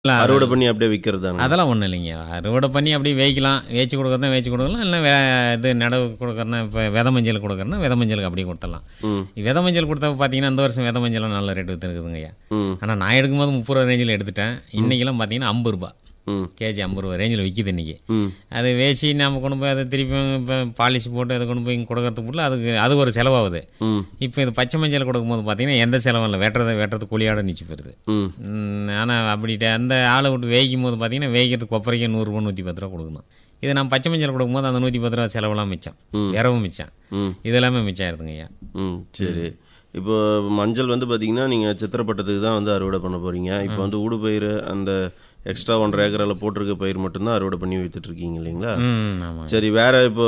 இல்ல, அது- அறுவடை பண்ணி அப்படியே விற்கிறது அதெல்லாம் ஒன்றும் இல்லைங்க அறுவடை பண்ணி அப்படியே வேய்க்கலாம் வேய்ச்சி கொடுக்குறதா வேய்ச்சி கொடுக்கலாம் இல்லை வே இது நடவு கொடுக்குறனா இப்போ வித மஞ்சள் கொடுக்குறனா வித மஞ்சளுக்கு அப்படியே கொடுத்துடலாம் ம் வித மஞ்சள் கொடுத்தா பார்த்தீங்கன்னா இந்த வருஷம் வித மஞ்சள் நல்ல ரேட் விற்றுருக்குதுங்க ஐயா ம் ஆனால் நான் எடுக்கும்போது முப்பது ரூபா ரேஞ்சில் எடுத்துட்டேன் இன்றைக்கெல்லாம் பார்த்தீங்கன்னா ஐம்பது ரூபா ம் கேஜி ஐம்பது ரூபா ரேஞ்சில் விற்கிது இன்றைக்கி ம் அது வேச்சி நம்ம கொண்டு போய் அதை திருப்பி இப்போ பாலிஷ் போட்டு அதை கொண்டு போய் இங்கே கொடுக்கறதுக்குள்ள அதுக்கு அது ஒரு செலவாகுது ம் இப்போ இது பச்சை மஞ்சள் கொடுக்கும்போது பார்த்தீங்கன்னா எந்த செலவும் இல்லை வெட்டுறது வெட்டுறது கூலியோட நிச்சு போயிருது ம் ஆனால் அப்படிட்டு அந்த ஆளை விட்டு வேய்க்கும் போது பார்த்தீங்கன்னா வேய்க்கிறதுக்கு கொப்பரைக்கு நூறுரூவா நூற்றி பத்து ரூபா கொடுக்கணும் இது நம்ம பச்சை மஞ்சள் கொடுக்கும்போது அந்த நூற்றி பத்து ரூபா செலவெல்லாம் மிச்சம் விரவும் மிச்சம் ம் இது எல்லாமே மிச்சம் ஆயிருதுங்க ஐயா ம் சரி இப்போ மஞ்சள் வந்து பார்த்தீங்கன்னா நீங்கள் சித்திரப்பட்டத்துக்கு தான் வந்து அறுவடை பண்ண போகிறீங்க இப்போ வந்து ஊடுபயிர் அந்த எக்ஸ்ட்ரா ஒன்றரை ஏக்கரால் போட்டிருக்க பயிர் மட்டும்தான் அறுவடை பண்ணி வித்துட்டு இருக்கீங்க இல்லைங்களா ம் ஆமாங்க சரி வேற இப்போ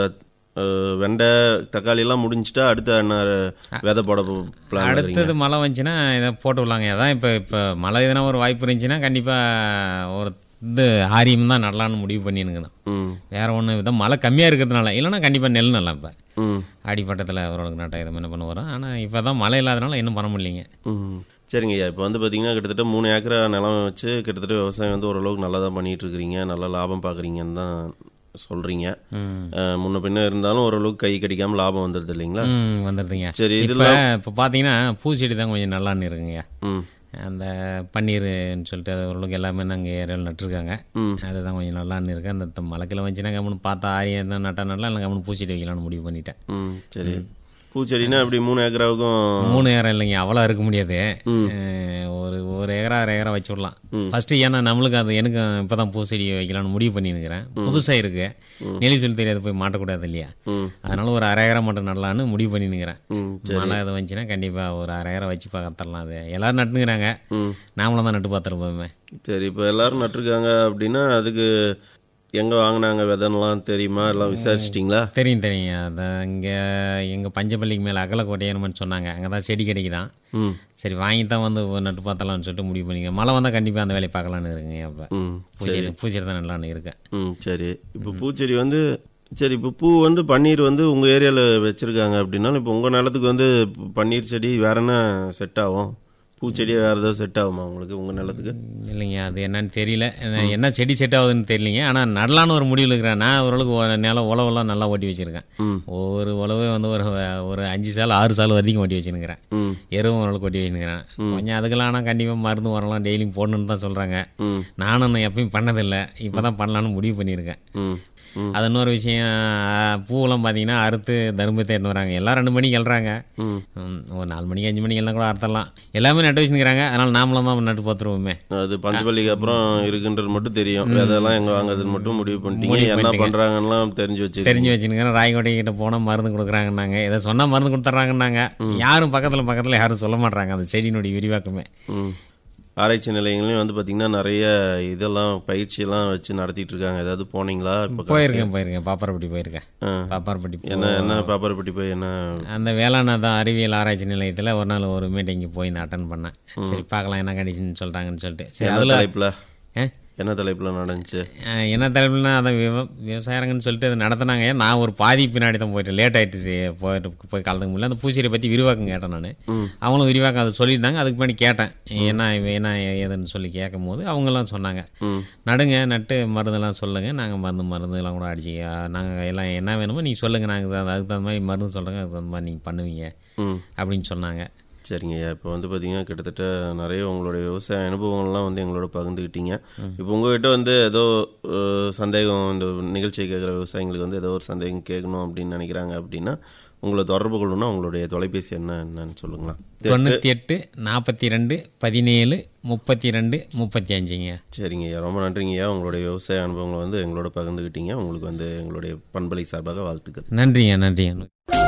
அஹ், வெண்டை தக்காளி எல்லாம் முடிஞ்சிட்டா அடுத்த என்ன விதை போட பிளான் அடுத்தது மழை வந்துச்சுன்னா இதை போட்டு விடலாங்க அதான் இப்போ இப்போ மழை எதனா ஒரு வாய்ப்பு இருந்துச்சுன்னா கண்டிப்பாக ஒரு இது ஆரியம் தான் நடலான்னு முடிவு பண்ணினுங்க ம் வேற ஒன்றும் இதான் மழை கம்மியாக இருக்கிறதுனால இல்லைன்னா கண்டிப்பாக நெல் நல்லா இப்போ ம் அடிப்பட்டத்தில் ஓரளவுக்கு நட்டா இதை என்ன பண்ண வரோம் ஆனால் இப்போ தான் மழை இல்லாதனால இன்னும் பண்ண முடியலைங்க ம் சரிங்க ஐயா இப்போ வந்து பார்த்தீங்கன்னா கிட்டத்தட்ட மூணு ஏக்கரா நிலம் வச்சு கிட்டத்தட்ட விவசாயம் வந்து ஓரளவுக்கு நல்லா தான் பண்ணிட்டு இருக்கிறீங்க நல்லா லாபம் பார்க்குறீங்கன்னு தான் சொல்கிறீங்க ம் முன்ன பின்ன இருந்தாலும் ஓரளவுக்கு கை கடிக்காமல் லாபம் வந்துடுது இல்லைங்களா ம் வந்துடுதுங்க சரி இப்போ இதில் இப்போ பார்த்தீங்கன்னா பூச்செடி தான் கொஞ்சம் நல்லான்னு இருக்குங்க ம் அந்த பன்னீர்னு சொல்லிட்டு அது ஓரளவுக்கு எல்லாமே நாங்கள் ஏரியாவில் நட்டுருக்காங்க ம் அதுதான் கொஞ்சம் நல்லான்னு இருக்கு அந்த த- மழைக்கிழமை வந்துச்சுன்னா கம்முன்னு பார்த்தா ஆரி என்ன நட்டா நல்லா இல்லை கம்முன்னு பூச்செடி வைக்கலாம்னு முடிவு பண்ணிட்டேன் ம் சரி பூச்செடினா அப்படி மூணு ஏக்கராவுக்கும் மூணு ஏக்கரம் இல்லைங்க அவ்வளோ இருக்க முடியாது ம். அஹ் ஒரு ஒரு ஏக்கரா அரை ஏக்கரா வச்சு விடலாம் ஃபஸ்ட்டு ஏன்னா நம்மளுக்கு அது எனக்கு இப்போ தான் பூச்செடி வைக்கலாம்னு முடிவு பண்ணியிருக்கிறேன் புதுசாக இருக்கு நெளி சொல்லி தெரியாது போய் மாட்டக்கூடாது இல்லையா ம் அதனால ஒரு அரை ஏக்கரா மட்டும் நடலான்னு முடிவு பண்ணினுக்கிறேன் ம் மழை இது வந்துச்சுன்னா கண்டிப்பாக ஒரு அரை ஏக்கரா வச்சு பார்த்துடலாம் அது எல்லாரும் நட்டுங்கிறாங்க ம் நாமளும் தான் நட்டு பார்த்துருப்போமே சரி இப்போ எல்லாரும் நட்டிருக்காங்க அப்படின்னா அதுக்கு எங்கே வாங்கினாங்க விதன்லாம் தெரியுமா எல்லாம் விசாரிச்சிட்டிங்களா தெரியும் தெரியும் அதான் இங்கே எங்கள் பஞ்சப்பள்ளிக்கு மேலே அகலக்கோட்டையனு சொன்னாங்க அங்கே தான் செடி கிடைக்குதான் ம் சரி வாங்கி தான் வந்து நட்டு பார்த்தலாம்னு சொல்லிட்டு முடிவு பண்ணிக்க மழை வந்தால் கண்டிப்பாக அந்த வேலையை பார்க்கலான்னு இருக்குங்க அப்போ ம் பூச்செடி பூச்செடி தான் நல்லான்னு இருக்கேன் ம் சரி இப்போ பூச்செடி வந்து சரி இப்போ பூ வந்து பன்னீர் வந்து உங்கள் ஏரியாவில் வச்சுருக்காங்க அப்படின்னாலும் இப்போ உங்கள் நிலத்துக்கு வந்து பன்னீர் செடி வேற என்ன செட் ஆகும் பூச்செடியே வேறு ஏதாவது செட் ஆகுமா உங்களுக்கு உங்கள் நிலத்துக்கு இல்லைங்க அது என்னன்னு தெரியல என்ன- என்ன செடி செட் ஆகுதுன்னு தெரியலிங்க ஆனால் நடலான்னு ஒரு முடிவில் இருக்கிறேன் நான் ஓரளவுக்கு ஒ- நிலம் உழவெல்லாம் நல்லா ஓட்டி வச்சுருக்கேன் ம் ஒவ்வொரு உழவே வந்து ஒரு ஒரு அஞ்சு சால் ஆறு சால் வரைக்கும் ஓட்டி வச்சுருக்கிறேன் ம் எருவும் ஓரளவுக்கு ஓட்டி வச்சுருக்கிறேன் கொஞ்சம் அதுக்கெல்லாம் ஆனால் கண்டிப்பாக மருந்து வரலாம் டெய்லியும் போடணுன்னு தான் சொல்கிறாங்க ம் நானும் இன்னும் எப்பயும் பண்ணதில்லை இப்போ தான் பண்ணலான்னு முடிவு பண்ணியிருக்கேன் ம் ம் அது இன்னொரு விஷயம் ஆ, பூவெல்லாம் பார்த்தீங்கன்னா அறுத்து தரும்பத்தை எடுத்து வராங்க எல்லாம் ரெண்டு மணிக்கு எழுறாங்க ம் ம், ஒரு நாலு மணிக்கு அஞ்சு மணிக்கு எல்லாம் கூட அறுத்தலாம் எல்லாமே நட்டு வச்சுக்கிறாங்க அதனால் நாமளும் தான் நட்டு பார்த்துருவோமே அது பஞ்சப்பள்ளிக்கு அப்புறம் இருக்குன்றது மட்டும் தெரியும் விதெல்லாம் எங்கே வாங்குறதுன்னு மட்டும் முடிவு பண்ணிட்டீங்க முடிவு என்ன பண்ணிட்டேங்க. பண்ணுறாங்கலாம் தெரிஞ்சு வச்சு தெரிஞ்சு வச்சுருக்கிறேன் ராய்கோட்டை கிட்ட போனால் மருந்து கொடுக்குறாங்கன்னாங்க இதை சொன்னால் மருந்து கொடுத்துட்றாங்கன்னாங்க யாரும் பக்கத்தில் பக்கத்தில் யாரும் சொல்ல மாட்றாங்க அந்த செடியினுடைய விரிவாக்கமே ம் ஆராய்ச்சி நிலையங்களையும் வந்து பார்த்தீங்கன்னா நிறைய இதெல்லாம் பயிற்சியெல்லாம் வச்சு நடத்திட்டு இருக்காங்க ஏதாவது போனீங்களா இப்போ போயிருக்கேன் போயிருக்கேன் பாப்பாரப்பட்டி போயிருக்கேன் ஆ. பாப்பாரப்பட்டி போ- என்ன என்ன பாப்பாரப்பட்டி போய் என்ன அந்த வேளாண் தான் அறிவியல் ஆராய்ச்சி நிலையத்தில் ஒரு நாள் ஒரு மீட்டிங்கு போய் நான் அட்டன் பண்ணேன் சரி பார்க்கலாம் என்ன கண்டிஷன் சொல்கிறாங்கன்னு சொல்லிட்டு சரி என்ன அதில் தலைப்பில் என்ன தலைப்பில் நடந்துச்சு என்ன தலைப்புனா அதை விவ விவசாயங்கன்னு சொல்லிட்டு அதை நடத்தினாங்க நான் ஒரு பாதி பின்னாடி தான் போயிட்டேன் லேட் ஆகிட்டு போயிட்டு போய் கலந்துக்க முடியல அந்த பூச்செடியை பற்றி விரிவாக்கம் கேட்டேன் நான் அவங்களும் விரிவாக்கம் அதை சொல்லியிருந்தாங்க அதுக்கு முன்னாடி கேட்டேன் என்ன இவ என்ன ஏதுன்னு சொல்லி கேட்கும் போது அவங்கெல்லாம் சொன்னாங்க ம் நடுங்க நட்டு மருந்தெல்லாம் சொல்லுங்கள் நாங்கள் மருந்து மருந்துலாம் கூட அடிச்சு நாங்கள் எல்லாம் என்ன வேணுமோ நீங்கள் சொல்லுங்கள் நாங்கள் அதுக்கு தகுந்த மாதிரி மருந்து சொல்கிறோங்க அதுக்கு தகுந்த மாதிரி நீங்கள் பண்ணுவீங்க ம் அப்படின்னு சொன்னாங்க சரிங்க ஐயா இப்போ வந்து பார்த்தீங்கன்னா கிட்டத்தட்ட நிறைய உங்களுடைய விவசாய அனுபவங்கள்லாம் வந்து எங்களோட பகிர்ந்துக்கிட்டீங்க இப்போ உங்ககிட்ட வந்து ஏதோ அஹ், சந்தேகம் இந்த நிகழ்ச்சியை கேட்குற விவசாயிங்களுக்கு வந்து ஏதோ ஒரு சந்தேகம் கேட்கணும் அப்படின்னு நினைக்கிறாங்க அப்படின்னா உங்களை தொடர்பு கொள்ளணும்னா உங்களுடைய தொலைபேசி என்ன என்னன்னு சொல்லுங்களா தொண்ணூற்றி எட்டு நாற்பத்தி ரெண்டு பதினேழு முப்பத்தி ரெண்டு முப்பத்தி அஞ்சுங்க சரிங்க ஐயா ரொம்ப நன்றிங்க ஐயா உங்களுடைய விவசாய அனுபவங்களை வந்து எங்களோட பகிர்ந்துக்கிட்டீங்க உங்களுக்கு வந்து எங்களுடைய பண்பலை சார்பாக வாழ்த்துக்கள் நன்றிங்க நன்றிங்க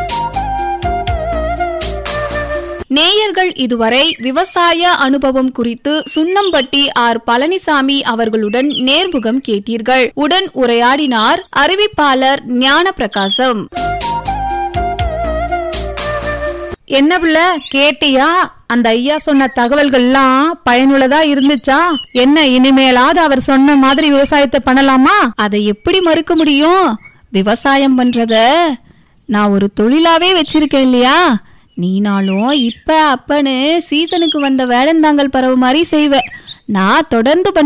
நேயர்கள் இதுவரை விவசாய அனுபவம் குறித்து சுண்ணம்பட்டி ஆர் பழனிசாமி அவர்களுடன் நேர்முகம் கேட்டீர்கள் உடன் உரையாடினார் அறிவிப்பாளர் ஞான பிரகாசம் என்ன பிள்ளை கேட்டியா அந்த ஐயா சொன்ன தகவல்கள்லாம் பயனுள்ளதா இருந்துச்சா என்ன இனிமேலாவது அவர் சொன்ன மாதிரி விவசாயத்தை பண்ணலாமா அதை எப்படி மறுக்க முடியும் விவசாயம் பண்றத நான் ஒரு தொழிலாவே வச்சிருக்கேன் இல்லையா நீனாலும் இப்ப அப்பன்னு சீசனுக்கு வந்த வேடந்தாங்கல் பறவை மாதிரி செய்வ நான் தொடர்ந்து பண்ணி